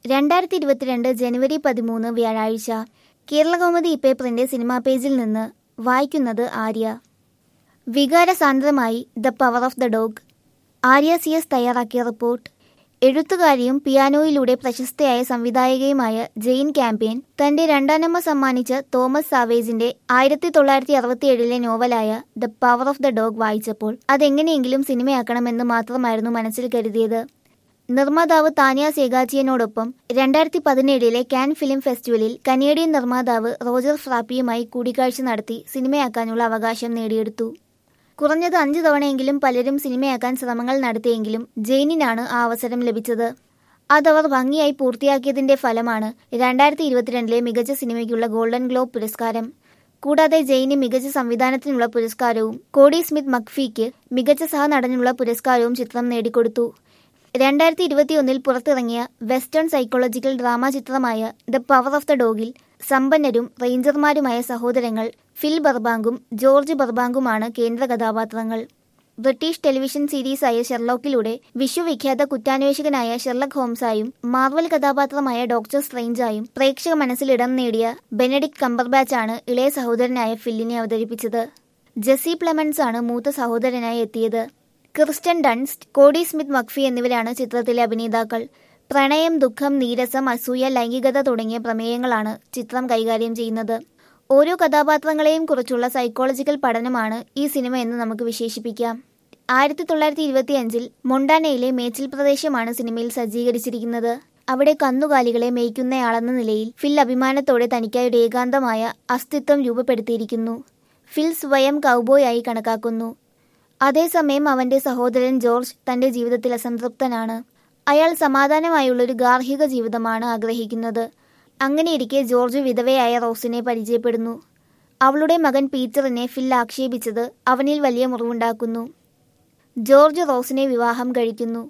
രണ്ടായിരത്തി ഇരുപത്തിരണ്ട് ജനുവരി പതിമൂന്ന് വ്യാഴാഴ്ച കേരളകൗമുദി ഇപ്പേപ്പറിന്റെ സിനിമാ പേജിൽ നിന്ന് വായിക്കുന്നത് ആര്യ വികാരസാന്ദ്രമായി the power of the dog Arya C S തയ്യാറാക്കിയ റിപ്പോർട്ട് എഴുത്തുകാരിയും പിയാനോയിലൂടെ പ്രശസ്തയായ സംവിധായകയുമായ ജെയിൻ ക്യാമ്പ്യൻ തന്റെ രണ്ടാനമ്മ സമ്മാനിച്ച തോമസ് സാവേജിന്റെ ആയിരത്തി തൊള്ളായിരത്തി അറുപത്തിയേഴിലെ നോവലായ the power of the dog വായിച്ചപ്പോൾ അതെങ്ങനെയെങ്കിലും സിനിമയാക്കണമെന്ന് മാത്രമായിരുന്നു മനസ്സിൽ കരുതിയത് നിർമ്മാതാവ് താനിയ സേഗാച്ചിയനോടൊപ്പം രണ്ടായിരത്തി പതിനേഴിലെ കാൻ ഫിലിം ഫെസ്റ്റിവലിൽ കനേഡിയൻ നിർമ്മാതാവ് റോജർ ഫ്രാപ്പിയുമായി കൂടിക്കാഴ്ച നടത്തി സിനിമയാക്കാനുള്ള അവകാശം നേടിയെടുത്തു കുറഞ്ഞത് അഞ്ചു തവണയെങ്കിലും പലരും സിനിമയാക്കാൻ ശ്രമങ്ങൾ നടത്തിയെങ്കിലും ജെയിനിനാണ് ആ അവസരം ലഭിച്ചത് അതവർ ഭംഗിയായി പൂർത്തിയാക്കിയതിന്റെ ഫലമാണ് രണ്ടായിരത്തി ഇരുപത്തിരണ്ടിലെ മികച്ച സിനിമയ്ക്കുള്ള ഗോൾഡൻ ഗ്ലോബ് പുരസ്കാരം കൂടാതെ ജെയിന് മികച്ച സംവിധാനത്തിനുള്ള പുരസ്കാരവും കോഡി സ്മിത്ത് മക്ഫിക്ക് മികച്ച സഹനടനുള്ള പുരസ്കാരവും ചിത്രം നേടിക്കൊടുത്തു രണ്ടായിരത്തി ഇരുപത്തിയൊന്നിൽ പുറത്തിറങ്ങിയ വെസ്റ്റേൺ സൈക്കോളജിക്കൽ ഡ്രാമ ചിത്രമായ ദ പവർ ഓഫ് ദ ഡോഗിൽ സമ്പന്നരും റേഞ്ചർമാരുമായ സഹോദരങ്ങൾ ഫിൽ ബർബാങ്കും ജോർജ് ബർബാങ്കുമാണ് കേന്ദ്ര കഥാപാത്രങ്ങൾ ബ്രിട്ടീഷ് ടെലിവിഷൻ സീരീസായ ഷെർലോക്കിലൂടെ വിശ്വവിഖ്യാത കുറ്റാന്വേഷകനായ ഷെർലക് ഹോംസായും മാർവൽ കഥാപാത്രമായ ഡോക്ടർ സ്ട്രെയിഞ്ചായും പ്രേക്ഷക മനസ്സിൽ ഇടം നേടിയ ബെനഡിക് കംബർബാച്ചാണ് ഇളയ സഹോദരനായ ഫില്ലിനെ അവതരിപ്പിച്ചത് ജെസി പ്ലെമൻസ് ആണ് മൂത്ത സഹോദരനായി എത്തിയത് Kirsten Dunst Kodi Smit McPhee എന്നിവരാണ് ചിത്രത്തിലെ അഭിനേതാക്കൾ പ്രണയം ദുഃഖം നീരസം അസൂയ ലൈംഗികത തുടങ്ങിയ പ്രമേയങ്ങളാണ് ചിത്രം കൈകാര്യം ചെയ്യുന്നത് ഓരോ കഥാപാത്രങ്ങളെയും കുറിച്ചുള്ള സൈക്കോളജിക്കൽ പഠനമാണ് ഈ സിനിമ എന്ന് നമുക്ക് വിശേഷിപ്പിക്കാം ആയിരത്തി തൊള്ളായിരത്തി ഇരുപത്തിയഞ്ചിൽ മൊണ്ടാനയിലെ മേച്ചിൽ പ്രദേശമാണ് സിനിമയിൽ സജ്ജീകരിച്ചിരിക്കുന്നത് അവിടെ കന്നുകാലികളെ മേയ്ക്കുന്നയാളെന്ന നിലയിൽ ഫിൽ അഭിമാനത്തോടെ തനിക്കായി ഒരു ഏകാന്തമായ അസ്തിത്വം രൂപപ്പെടുത്തിയിരിക്കുന്നു ഫിൽ സ്വയം കൗബോയ് ആയി കണക്കാക്കുന്നു അതേസമയം അവന്റെ സഹോദരൻ ജോർജ് തന്റെ ജീവിതത്തിൽ അസംതൃപ്തനാണ് അയാൾ സമാധാനമായുള്ളൊരു ഗാർഹിക ജീവിതമാണ് ആഗ്രഹിക്കുന്നത് അങ്ങനെയിരിക്കെ ജോർജ് വിധവയായ റോസിനെ പരിചയപ്പെടുന്നു അവളുടെ മകൻ പീറ്ററിനെ ഫിൽ ആക്ഷേപിച്ചത് അവനിൽ വലിയ മുറിവുണ്ടാക്കുന്നു ജോർജ് റോസിനെ വിവാഹം കഴിക്കുന്നു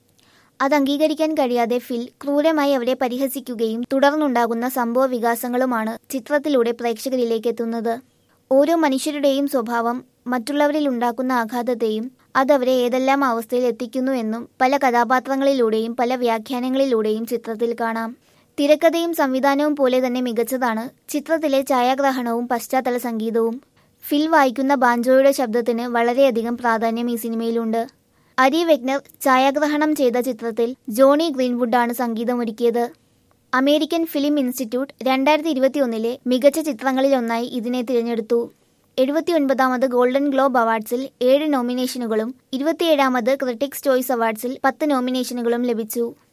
അത് അംഗീകരിക്കാൻ കഴിയാതെ ഫിൽ ക്രൂരമായി അവരെ പരിഹസിക്കുകയും തുടർന്നുണ്ടാകുന്ന സംഭവ വികാസങ്ങളുമാണ് ചിത്രത്തിലൂടെ പ്രേക്ഷകരിലേക്ക് എത്തുന്നത് ഓരോ മനുഷ്യരുടെയും സ്വഭാവം മറ്റുള്ളവരിൽ ഉണ്ടാക്കുന്ന ആഘാതത്തെയും അതവരെ ഏതെല്ലാം അവസ്ഥയിൽ എത്തിക്കുന്നു എന്നും പല കഥാപാത്രങ്ങളിലൂടെയും പല വ്യാഖ്യാനങ്ങളിലൂടെയും ചിത്രത്തിൽ കാണാം തിരക്കഥയും സംവിധാനവും പോലെ തന്നെ മികച്ചതാണ് ചിത്രത്തിലെ ഛായാഗ്രഹണവും പശ്ചാത്തല സംഗീതവും ഫിൽ വായിക്കുന്ന ബാൻജോയുടെ ശബ്ദത്തിന് വളരെയധികം പ്രാധാന്യം ഈ സിനിമയിലുണ്ട് അരി വെഗ്നർ ഛായാഗ്രഹണം ചെയ്ത ചിത്രത്തിൽ ജോണി ഗ്രീൻവുഡാണ് സംഗീതമൊരുക്കിയത് അമേരിക്കൻ ഫിലിം ഇൻസ്റ്റിറ്റ്യൂട്ട് രണ്ടായിരത്തി ഇരുപത്തിയൊന്നിലെ മികച്ച ചിത്രങ്ങളിലൊന്നായി ഇതിനെ തിരഞ്ഞെടുത്തു എഴുപത്തിയൊൻപതാമത് ഗോൾഡൻ ഗ്ലോബ് അവാർഡ്സിൽ ഏഴ് നോമിനേഷനുകളും ഇരുപത്തിയേഴാമത് ക്രിട്ടിക്സ് ചോയ്സ് അവാർഡ്സിൽ പത്ത് നോമിനേഷനുകളും ലഭിച്ചു